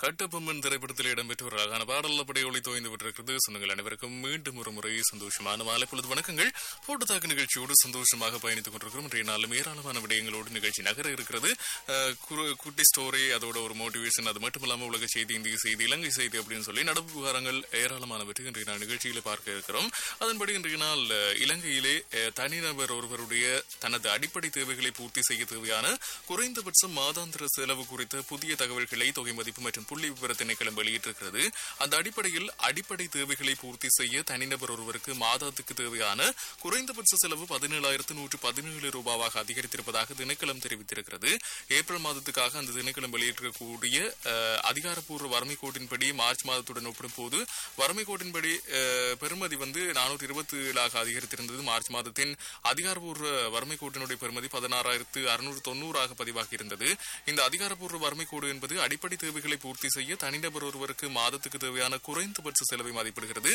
கட்டபொம்மன் திரைப்படத்தில் இடம்பெற்ற ஒரு அழகான பாடல் அப்படி ஒளி தோய்ந்து விட்டிருக்கிறது சொந்தங்கள் அனைவருக்கும் மீண்டும் ஒரு முறை சந்தோஷமான மாலை பொழுது வணக்கங்கள் போட்டு தாக்கு நிகழ்ச்சியோடு சந்தோஷமாக பயணித்துக் கொண்டிருக்கிறோம் இன்றைய நாளும் ஏராளமான விடயங்களோடு நிகழ்ச்சி நகர இருக்கிறது அஹ், குறு- குட்டி ஸ்டோரி அதோட ஒரு மோட்டிவேஷன் அது மட்டும் இல்லாமல் உலக செய்தி இந்திய செய்தி இலங்கை செய்தி அப்படின்னு சொல்லி நடப்பு விவகாரங்கள் ஏராளமானவற்றை இன்றைய நாள் நிகழ்ச்சியில் பார்க்க இருக்கிறோம் அதன்படி இன்றைய நாள் அஹ், இலங்கையிலே அஹ், தனிநபர் ஒருவருடைய தனது அடிப்படை தேவைகளை பூர்த்தி செய்ய தேவையான குறைந்தபட்ச மாதாந்திர செலவு குறித்த புதிய தகவல்களை தொகை மதிப்பு மற்றும் புள்ளி விவர திணைக்களம் வெளியிட்டிருக்கிறது அந்த அடிப்படையில் அடிப்படை தேவைகளை பூர்த்தி செய்ய தனிநபர் ஒருவருக்கு மாதத்துக்கு தேவையான குறைந்தபட்ச செலவு பதினேழாயிரத்து நூற்று பதினேழு ரூபாவாக அதிகரித்திருப்பதாக திணைக்களம் தெரிவித்திருக்கிறது ஏப்ரல் மாதத்துக்காக அந்த திணைக்களம் வெளியிட்டிருக்கக்கூடிய அஹ், அதிகாரப்பூர்வ வறுமை கோட்டின்படி மார்ச் மாதத்துடன் ஒப்பிடும்போது வறுமை கோட்டின்படி அஹ், பெறுமதி வந்து நானூற்றி இருபத்தி ஏழாக அதிகரித்திருந்தது மார்ச் மாதத்தின் அதிகாரப்பூர்வ வறுமை கோட்டினுடைய பெறுமதி பதினாறாயிரத்து அறுநூற்று தொண்ணூறாக பதிவாகி இருந்தது இந்த அதிகாரப்பூர்வ வறுமை கோடு என்பது அடிப்படை தேவைகளை பூர்த்தி செய்ய தனிநபர் ஒருவருக்கு மாதத்துக்கு தேவையான குறைந்தபட்ச செலவை மதிப்பிடுகிறது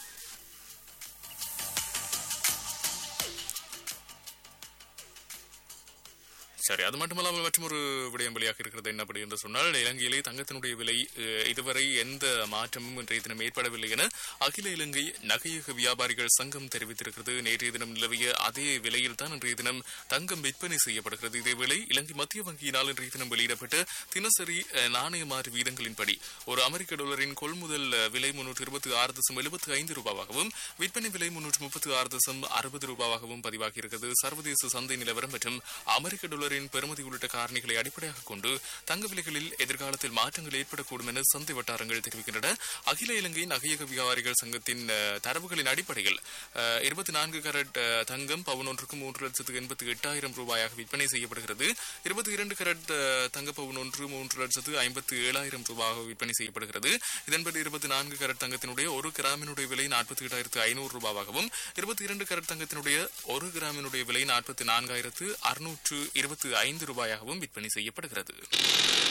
சரி அது மட்டுமல்லாமல் மற்றொரு விடயம் வெளியாக இருக்கிறது என்ன அப்படி என்று சொன்னால் இலங்கையிலே தங்கத்தினுடைய விலை அஹ், இதுவரை எந்த மாற்றமும் இன்றைய தினம் ஏற்படவில்லை என அகில இலங்கை நகையக வியாபாரிகள் சங்கம் தெரிவித்திருக்கிறது நேற்றைய தினம் நிலவிய அதே விலையில் தான் இன்றைய தினம் தங்கம் விற்பனை செய்யப்படுகிறது இதேவேளை இலங்கை மத்திய வங்கியினால் இன்றைய தினம் வெளியிடப்பட்ட தினசரி அஹ், நாணய மாற்று வீதங்களின்படி ஒரு அமெரிக்க டாலரின் கொள்முதல் அஹ், விலை முன்னூற்று இருபத்தி ஆறு தசம் எழுபத்தி ஐந்து ரூபாவாகவும் விற்பனை விலை முன்னூற்று முப்பத்தி ஆறு தசம் அறுபது ரூபாவாகவும் பதிவாகி இருக்கிறது சர்வதேச சந்தை நிலவரம் மற்றும் அமெரிக்க டாலரின் பெறுமதி உள்ளிட்ட காரணிகளை அடிப்படையாக கொண்டு தங்க விலைகளில் எதிர்காலத்தில் மாற்றங்கள் ஏற்படக்கூடும் என சந்தை வட்டாரங்கள் தெரிவிக்கின்றன அகில இலங்கை நகையக வியாபாரிகள் சங்கத்தின் அஹ், தரவுகளின் அடிப்படையில் இருபத்தி நான்கு கரட் அஹ், தங்கம் பவுன் ஒன்றுக்கு மூன்று லட்சத்து எண்பத்தி எட்டாயிரம் ரூபாயாக விற்பனை செய்யப்படுகிறது இருபத்தி இரண்டு கரட் அஹ், தங்க பவுன் ஒன்று மூன்று லட்சத்து ஐம்பத்தி ஏழாயிரம் ரூபாயாக விற்பனை செய்யப்படுகிறது இதன்படி இருபத்தி நான்கு கரட் தங்கத்தினுடைய ஒரு கிராமினுடைய விலை நாற்பத்தி எட்டாயிரத்து ஐநூறு ரூபாவாகவும் இருபத்தி இரண்டு கரட் தங்கத்தினுடைய ஒரு கிராமினுடைய விலை நாற்பத்தி நான்காயிரத்து அறுநூற்று இருபத்தி ஐந்து ரூபாயாகவும் விற்பனை செய்யப்படுகிறது